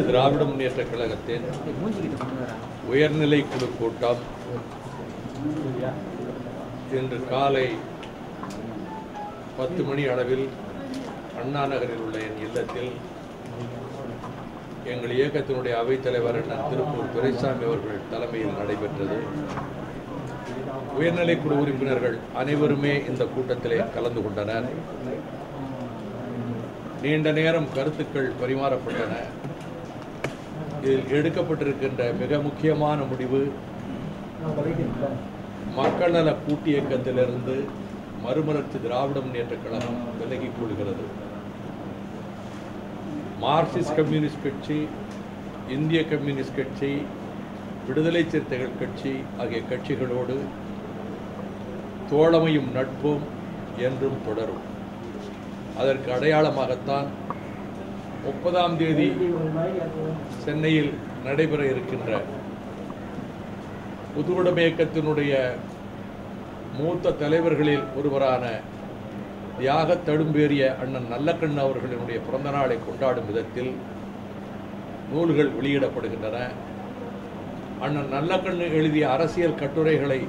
திராவிட முன்னேற்ற கழகத்தின் உயர்நிலை குழு கூட்டம் இன்று காலை பத்து மணி அளவில் அண்ணா நகரில் உள்ள என் இல்லத்தில் எங்கள் இயக்கத்தினுடைய அவைத்தலைவர் அண்ணன் திருப்பூர் துரைசாமி அவர்கள் தலைமையில் நடைபெற்றது உயர்நிலைக்குழு உறுப்பினர்கள் அனைவருமே இந்த கூட்டத்திலே கலந்து கொண்டனர் நீண்ட நேரம் கருத்துக்கள் பரிமாறப்பட்டன இதில் எடுக்கப்பட்டிருக்கின்ற மிக முக்கியமான முடிவு மக்கள் நல கூட்டியக்கத்திலிருந்து மறுமலர்ச்சி திராவிட முன்னேற்ற கழகம் விலகிக் கொள்கிறது மார்க்சிஸ்ட் கம்யூனிஸ்ட் கட்சி இந்திய கம்யூனிஸ்ட் கட்சி விடுதலை சிறுத்தைகள் கட்சி ஆகிய கட்சிகளோடு தோழமையும் நட்பும் என்றும் தொடரும் அதற்கு அடையாளமாகத்தான் முப்பதாம் தேதி சென்னையில் நடைபெற இருக்கின்ற புதுவுடைமை இயக்கத்தினுடைய மூத்த தலைவர்களில் ஒருவரான தியாக தடும்பேறிய அண்ணன் நல்லக்கண்ணு அவர்களினுடைய பிறந்த நாளை கொண்டாடும் விதத்தில் நூல்கள் வெளியிடப்படுகின்றன அண்ணன் நல்லக்கண்ணு எழுதிய அரசியல் கட்டுரைகளை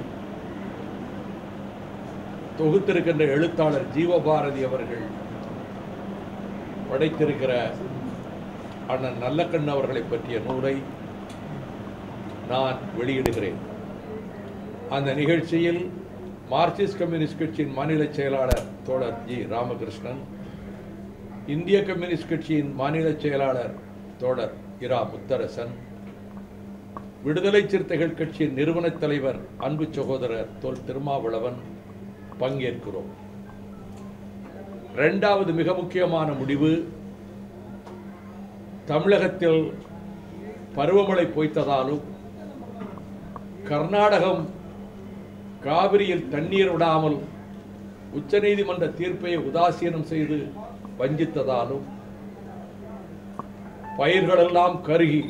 தொகுத்திருக்கின்ற எழுத்தாளர் ஜீவபாரதி அவர்கள் படைத்திருக்கிற அண்ணன் நல்லக்கண்ணு அவர்களை பற்றிய நூலை நான் வெளியிடுகிறேன் அந்த நிகழ்ச்சியில் மார்க்சிஸ்ட் கம்யூனிஸ்ட் கட்சியின் மாநில செயலாளர் தோழர் ஜி ராமகிருஷ்ணன் இந்திய கம்யூனிஸ்ட் கட்சியின் மாநில செயலாளர் தோழர் இரா முத்தரசன் விடுதலை சிறுத்தைகள் கட்சியின் நிறுவனத் தலைவர் அன்பு சகோதரர் தொல் திருமாவளவன் பங்கேற்கிறோம் இரண்டாவது மிக முக்கியமான முடிவு தமிழகத்தில் பருவமழை பொய்த்ததாலும் கர்நாடகம் காவிரியில் தண்ணீர் விடாமல் உச்சநீதிமன்ற தீர்ப்பை உதாசீனம் செய்து வஞ்சித்ததாலும் பயிர்களெல்லாம் கருகி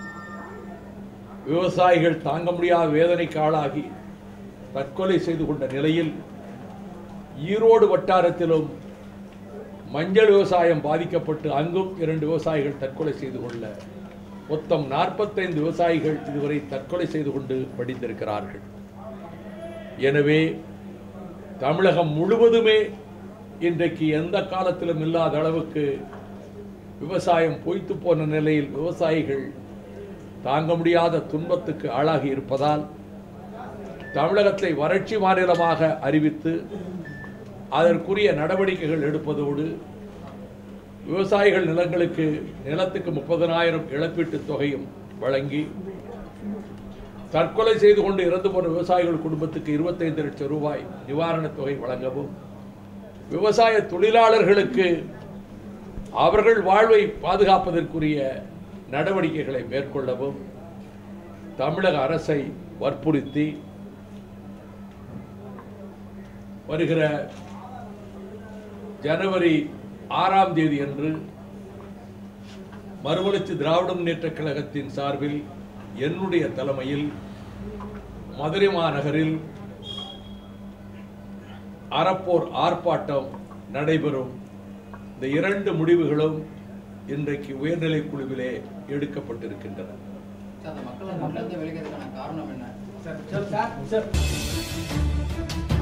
விவசாயிகள் தாங்க முடியாத வேதனைக்கு ஆளாகி தற்கொலை செய்து கொண்ட நிலையில் ஈரோடு வட்டாரத்திலும் மஞ்சள் விவசாயம் பாதிக்கப்பட்டு அங்கும் இரண்டு விவசாயிகள் தற்கொலை செய்து கொள்ள மொத்தம் நாற்பத்தைந்து விவசாயிகள் இதுவரை தற்கொலை செய்து கொண்டு படித்திருக்கிறார்கள் எனவே தமிழகம் முழுவதுமே இன்றைக்கு எந்த காலத்திலும் இல்லாத அளவுக்கு விவசாயம் பொய்த்து போன நிலையில் விவசாயிகள் தாங்க முடியாத துன்பத்துக்கு ஆளாகி இருப்பதால் தமிழகத்தை வறட்சி மாநிலமாக அறிவித்து அதற்குரிய நடவடிக்கைகள் எடுப்பதோடு விவசாயிகள் நிலங்களுக்கு நிலத்துக்கு முப்பதனாயிரம் இழப்பீட்டுத் தொகையும் வழங்கி தற்கொலை செய்து கொண்டு இறந்து போன விவசாயிகள் குடும்பத்துக்கு இருபத்தைந்து லட்சம் ரூபாய் நிவாரணத் தொகை வழங்கவும் விவசாய தொழிலாளர்களுக்கு அவர்கள் வாழ்வை பாதுகாப்பதற்குரிய நடவடிக்கைகளை மேற்கொள்ளவும் தமிழக அரசை வற்புறுத்தி வருகிற ஜனவரி ஆறாம் தேதி அன்று மறுமலர்ச்சி திராவிட முன்னேற்ற கழகத்தின் சார்பில் என்னுடைய தலைமையில் மதுரை மாநகரில் அறப்போர் ஆர்ப்பாட்டம் நடைபெறும் இந்த இரண்டு முடிவுகளும் இன்றைக்கு உயர்நிலை குழுவிலே எடுக்கப்பட்டிருக்கின்றன சார் அந்த மக்கள் மண்ணிலிருந்து விலகிறதுக்கான காரணம் என்ன சார் சார் சார்